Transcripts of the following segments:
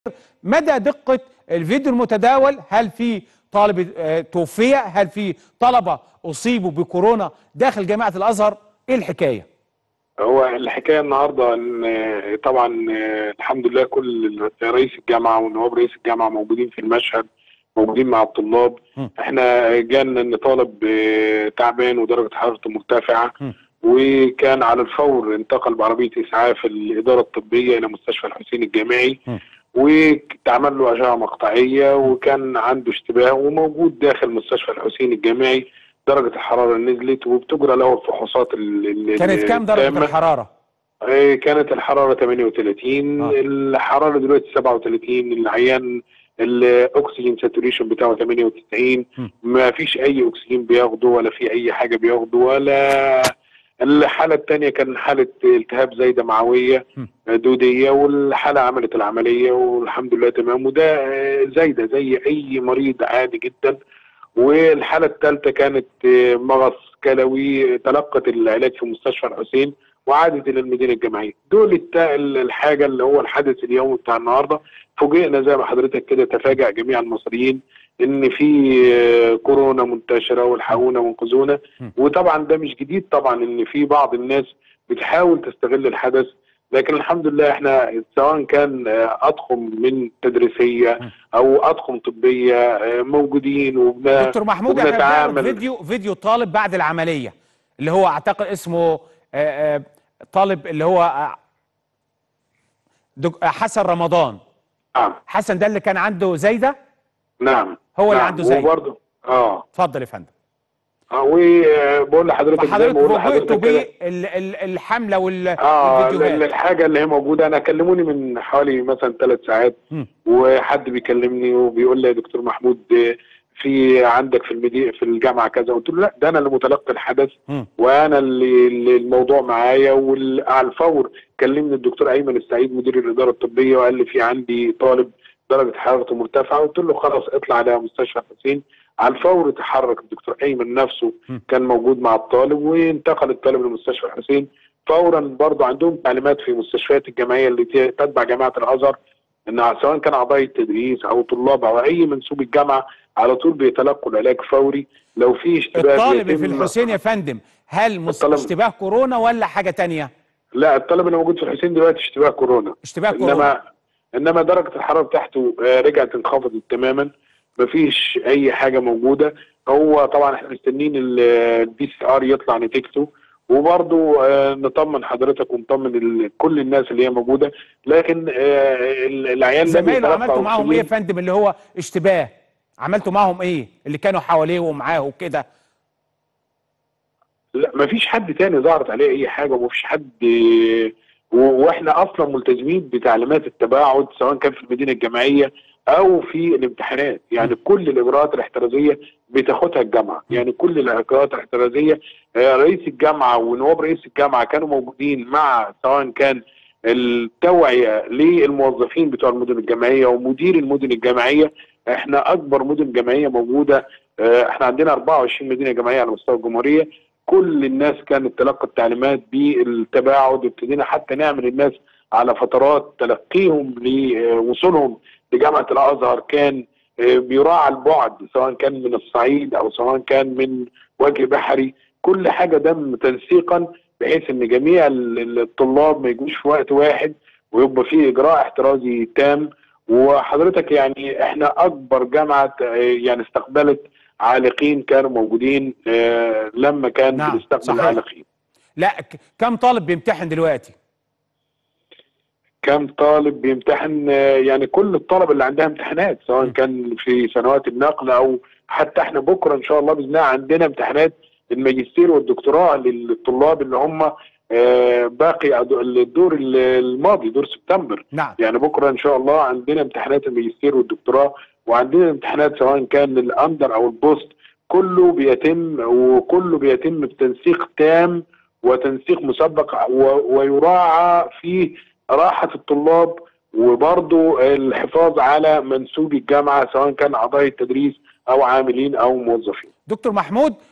مدى دقة الفيديو المتداول هل في طالب آه، توفي هل في طلبة أصيبوا بكورونا داخل جامعة الأزهر إيه الحكاية هو الحكايه النهارده ان آه، طبعا آه، الحمد لله كل رئيس الجامعه ونواب رئيس الجامعه موجودين في المشهد موجودين مع الطلاب م. احنا جالنا ان طالب آه، تعبان ودرجه حرارته مرتفعه م. وكان على الفور انتقل بعربيه اسعاف الاداره الطبيه الى مستشفى الحسين الجامعي م. واتعمل له اشعه مقطعيه وكان عنده اشتباه وموجود داخل مستشفى الحسين الجامعي درجه الحراره نزلت وبتجرى له الفحوصات ال- ال- كانت كام درجة التامة. الحرارة إيه، كانت الحرارة 38 آه. الحرارة دلوقتي 37 العيان الاكسجين ساتوريشن بتاعه 98 م. ما فيش اي اكسجين بياخده ولا في اي حاجة بياخده ولا الحالة الثانية كان حالة التهاب زايدة معوية م. دودية والحالة عملت العملية والحمد لله تمام وده آه، زايدة زي اي مريض عادي جدا والحالة الثالثة كانت آه، مغص كلوي تلقت العلاج في مستشفى الحسين وعادت الى المدينه الجامعيه دول التا- الحاجه اللي هو الحدث اليومي بتاع النهارده فوجئنا زي ما حضرتك كده تفاجأ جميع المصريين ان في آه، كورونا منتشره والحقونا وانقذونا م. وطبعا ده مش جديد طبعا ان في بعض الناس بتحاول تستغل الحدث لكن الحمد لله احنا سواء كان آه، اطقم من تدريسيه م. او اطقم طبيه آه، موجودين وبن- دكتور محمود احنا بنعرض وبنتعامل فيديو فيديو طالب بعد العملية اللي هو أعتقد اسمه آه، آه، طالب اللي هو آه، دك- آه، حسن رمضان نعم حسن ده اللي كان عنده زايدة نعم هو اللي نعم. عنده زي وبرضه اه اتفضل يا فندم اه وبقول لحضرتك زي ما فحضرتك بقول فوجئتوا لحضرتك كده بالحملة وال- اه ال- والفيديوهات الحاجه اللي هي موجوده انا كلموني من حوالي مثلا ثلاث ساعات مم. وحد بيكلمني وبيقول لي يا دكتور محمود آه، في عندك في المدي في الجامعه كذا قلت له لا ده انا اللي متلقي الحدث مم. وانا اللي اللي الموضوع معايا وعلى الفور كلمني الدكتور ايمن السعيد مدير الاداره الطبيه وقال لي في عندي طالب درجه حرارته مرتفعه قلت له خلاص اطلع على مستشفى الحسين على الفور تحرك الدكتور ايمن نفسه م. كان موجود مع الطالب وانتقل الطالب لمستشفى الحسين فورا برضه عندهم تعليمات في مستشفيات الجامعيه اللي ت- تتبع جامعه الازهر ان سواء كان اعضاء التدريس او طلاب او اي منسوب الجامعه على طول بيتلقوا العلاج فوري لو في اشتباه الطالب في بيتم- الحسين يا فندم هل مس- الطالب- اشتباه كورونا ولا حاجة تانية لا الطالب اللي موجود في الحسين دلوقتي اشتباه كورونا اشتباه كورونا انما انما درجه الحراره بتاعته آه، رجعت انخفضت تماما مفيش اي حاجه موجوده هو طبعا احنا مستنيين البي سي ار يطلع نتيجته وبرضه آه، نطمن حضرتك ونطمن ال- كل الناس اللي هي موجوده لكن آه، ال- العيان ده زمايله بيتلقى عملتوا معاهم ايه يا أكسجين. فندم اللي هو اشتباه عملتوا معاهم ايه اللي كانوا حواليه ومعاه وكده لا مفيش حد تاني ظهرت عليه اي حاجه ومفيش حد و- واحنا اصلا ملتزمين بتعليمات التباعد سواء كان في المدينه الجامعيه او في الامتحانات يعني كل الاجراءات الاحترازيه بتاخدها الجامعه يعني كل الاجراءات الاحترازيه آه، رئيس الجامعه ونواب رئيس الجامعه كانوا موجودين مع سواء كان التوعيه للموظفين بتوع المدن الجامعيه ومدير المدن الجامعيه احنا اكبر مدن جامعيه موجوده آه، احنا عندنا 24 مدينه جامعيه على مستوى الجمهوريه كل الناس كانت تلقى التعليمات بالتباعد وابتدينا حتى نعمل الناس على فترات تلقيهم لوصولهم لجامعه الازهر كان آه، بيراعى البعد سواء كان من الصعيد او سواء كان من وجه بحري كل حاجه تم تنسيقا بحيث ان جميع ال- ال- الطلاب ما يجوش في وقت واحد ويبقى فيه اجراء احترازي تام وحضرتك يعني احنا اكبر جامعه آه، يعني استقبلت عالقين كانوا موجودين آه، لما كان نعم، بنستقبل صحيح. العالقين لا ك- كم طالب بيمتحن دلوقتي كم طالب بيمتحن آه، يعني كل الطلبه اللي عندها امتحانات سواء م. كان في سنوات النقل او حتى احنا بكره ان شاء الله باذن الله عندنا امتحانات الماجستير والدكتوراه للطلاب اللي هم آه، باقي أد- الدور الماضي دور سبتمبر نعم يعني بكره ان شاء الله عندنا امتحانات الماجستير والدكتوراه وعندنا امتحانات سواء كان الاندر او البوست كله بيتم وكله بيتم بتنسيق تام وتنسيق مسبق و- ويراعى فيه راحه الطلاب وبرضه الحفاظ على منسوبي الجامعه سواء كان اعضاء التدريس او عاملين او موظفين. دكتور محمود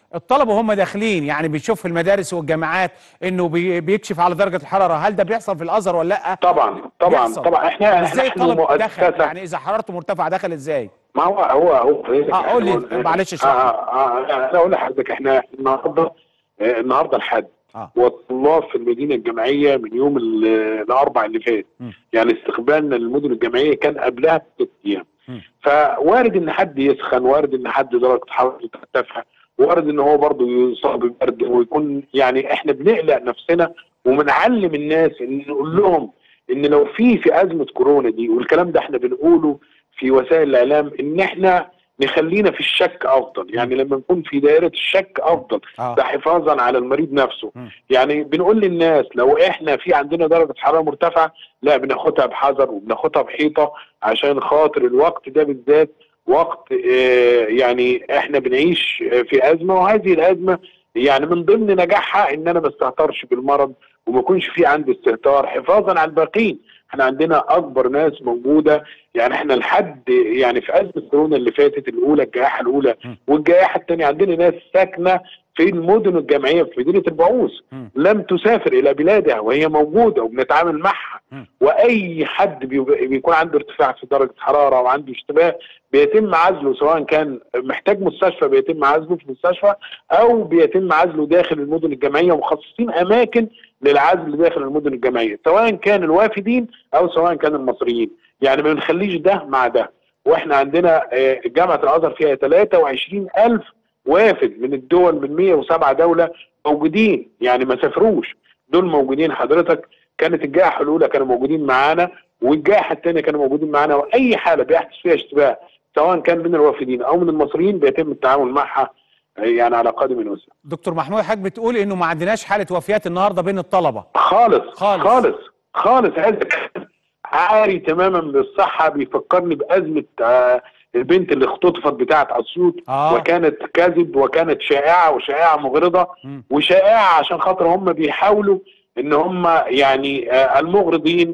الطلبه وهم داخلين يعني بيشوف في المدارس والجامعات انه بي- بيكشف على درجه الحراره هل ده بيحصل في الازهر ولا لا طبعا طبعا بيحصل. طبعا احنا ازاي احنا الطالب دخل مؤسسه يعني اذا حرارته مرتفعه دخل ازاي ما هو هو هو حضرتك آه، قول لي، إحنا- معلش آه اشرح لي. آه آه انا اقول لحضرتك احنا النهارده آه، النهارده الحد اه والطلاب في المدينه الجامعيه من يوم ال- الاربع اللي فات م. يعني استقبالنا للمدن الجامعيه كان قبلها بست ايام م. فوارد ان حد يسخن وارد ان حد درجه حرارته ترتفع وارد ان هو برضه يصاب ببرد ويكون يعني احنا بنقلق نفسنا وبنعلم الناس ان نقول لهم ان لو في في ازمه كورونا دي والكلام ده احنا بنقوله في وسائل الاعلام ان احنا نخلينا في الشك افضل يعني لما نكون في دائره الشك افضل اه ده حفاظا على المريض نفسه مم. يعني بنقول للناس لو احنا في عندنا درجه حراره مرتفعه لا بناخدها بحذر وبناخدها بحيطه عشان خاطر الوقت ده بالذات وقت آه، يعني احنا بنعيش آه، في ازمه وهذه الازمه يعني من ضمن نجاحها ان انا ما استهترش بالمرض وما يكونش في عندي استهتار حفاظا على الباقيين احنا عندنا اكبر ناس موجوده يعني احنا لحد يعني في ازمه كورونا اللي فاتت الاولى الجائحه الاولى م. والجائحه الثانيه عندنا ناس ساكنه في المدن الجامعيه في مدينه البعوث م. لم تسافر الى بلادها وهي موجوده وبنتعامل معها م. واي حد بيبقى- بيكون عنده ارتفاع في درجه حراره وعنده اشتباه بيتم عزله سواء كان محتاج مستشفى بيتم عزله في مستشفى او بيتم عزله داخل المدن الجامعيه ومخصصين اماكن للعزل داخل المدن الجامعيه سواء كان الوافدين او سواء كان المصريين يعني ما بنخليش ده مع ده واحنا عندنا آه، جامعه الازهر فيها 23 الف وافد من الدول من 107 دوله موجودين يعني ما سافروش دول موجودين حضرتك كانت الجائحه الاولى كانوا موجودين معانا والجائحه الثانيه كانوا موجودين معانا واي حاله بيحدث فيها اشتباه سواء كان من الوافدين او من المصريين بيتم التعامل معها آه، يعني على قدم وسع دكتور محمود حضرتك بتقول انه ما عندناش حاله وفيات النهارده بين الطلبه خالص خالص. خالص خالص هذا كان عاري تماما بالصحه بيفكرني بازمه آه، البنت اللي اختطفت بتاعه اسيوط اه وكانت كذب وكانت شائعه وشائعه مغرضه مم. وشائعه عشان خاطر هم بيحاولوا ان هم يعني آه، المغرضين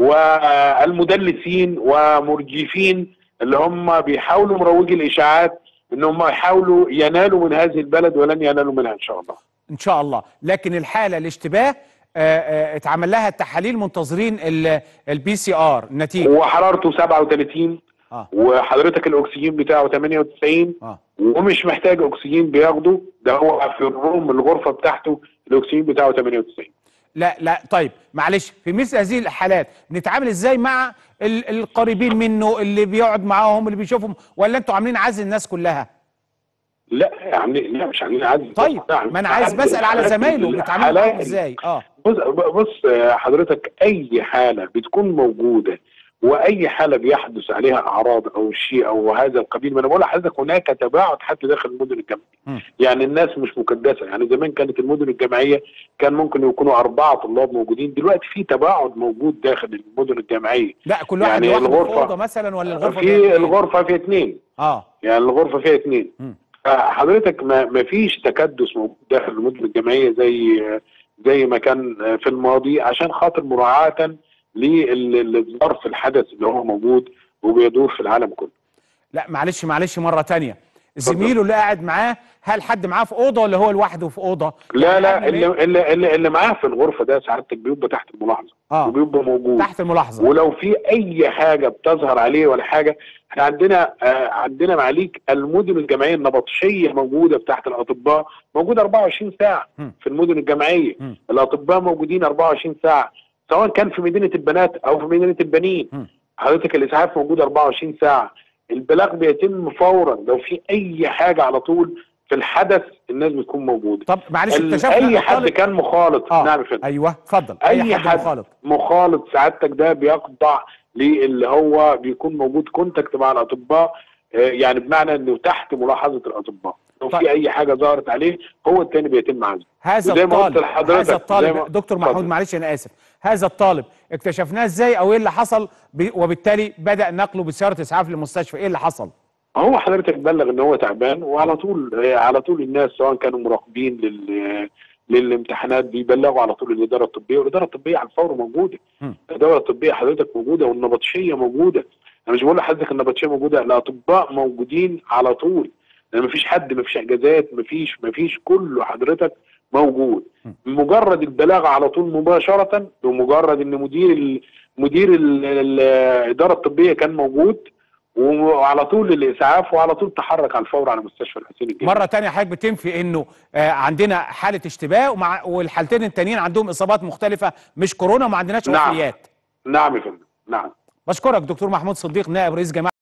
والمدلسين ومرجفين اللي هم بيحاولوا مروجي الاشاعات ان هم يحاولوا ينالوا من هذه البلد ولن ينالوا منها ان شاء الله ان شاء الله لكن الحاله الاشتباه آه، آه، اتعمل لها التحاليل منتظرين البي سي ار النتيجه وحرارته 37 اه وحضرتك الاكسجين بتاعه 98 اه ومش محتاج اكسجين بياخده ده هو في الروم الغرفه بتاعته الاكسجين بتاعه 98 لا لا طيب معلش في مثل هذه الحالات نتعامل ازاي مع ال- القريبين منه اللي بيقعد معاهم اللي بيشوفهم ولا انتوا عاملين عزل الناس كلها لا يعني لا مش عاملين عدد طيب ما انا عايز بسال على زمايله بيتعاملوا معاهم ازاي اه بص بص آه، حضرتك اي حاله بتكون موجوده واي حاله بيحدث عليها اعراض او شيء او هذا القبيل ما انا بقول لحضرتك هناك تباعد حتى داخل المدن م. الجامعيه يعني الناس مش مكدسه يعني زمان كانت المدن الجامعيه كان ممكن يكونوا اربعه طلاب موجودين دلوقتي في تباعد موجود داخل المدن الجامعيه لا كل واحد يعني لوحده في الغرفة- اوضه مثلا ولا الغرفه في فيها اتنين؟ الغرفه فيها اثنين اه يعني الغرفه فيها اثنين م. حضرتك ما ما فيش تكدس موجود داخل المدن الجامعيه زي زي ما كان في الماضي عشان خاطر مراعاه للظرف الحدث اللي هو موجود وبيدور في العالم كله لا معلش معلش مره تانية زميله اللي قاعد معاه هل حد معاه في اوضه ولا هو لوحده في اوضه لا يعني لا قبل اللي ما- اللي اللي, اللي معاه في الغرفه ده سعادتك بيبقى تحت الملاحظه اه وبيبقى موجود تحت الملاحظه ولو في اي حاجه بتظهر عليه ولا حاجه احنا عندنا آه عندنا معاليك المدن الجامعيه النبطشيه موجوده تحت الاطباء موجوده 24 ساعه م. في المدن الجامعيه م. الاطباء موجودين 24 ساعه سواء كان في مدينه البنات او في مدينه البنين م. حضرتك الاسعاف موجود 24 ساعه البلاغ بيتم فورا لو في اي حاجه على طول في الحدث الناس بتكون موجوده طب معلش ال- اكتشفنا اي إن حد الطالب- كان مخالط اه نعم يا فندم ايوه اتفضل اي حد مخالط مخالط سعادتك ده بيخضع للي هو بيكون موجود كونتاكت مع الاطباء آه، يعني بمعنى انه تحت ملاحظه الاطباء لو طيب. في اي حاجه ظهرت عليه هو التاني بيتم عزله هذا وزي ما قلت الطالب لحضرتك، هذا زي الطالب ما- دكتور اتفضل. محمود معلش انا اسف هذا الطالب اكتشفناه ازاي او ايه اللي حصل ب... وبالتالي بدا نقله بسياره اسعاف للمستشفى ايه اللي حصل هو حضرتك بلغ ان هو تعبان وعلى طول آه، على طول الناس سواء كانوا مراقبين لل للامتحانات بيبلغوا على طول الاداره الطبيه والاداره الطبيه على الفور موجوده مم. الاداره الطبيه حضرتك موجوده والنبطشيه موجوده انا مش بقول لحضرتك النبطشيه موجوده الاطباء موجودين على طول لان مفيش حد مفيش اجازات مفيش مفيش كله حضرتك موجود مجرد البلاغ على طول مباشره بمجرد ان مدير ال... مدير ال... ال- الاداره الطبيه كان موجود وعلى طول الاسعاف وعلى طول تحرك على الفور على مستشفى الحسين الجامعي مره تانية حضرتك بتنفي انه آه، عندنا حاله اشتباه ومع والحالتين التانيين عندهم اصابات مختلفه مش كورونا وما عندناش نعم. وفيات نعم يا فندم نعم بشكرك دكتور محمود صديق نائب رئيس جماعه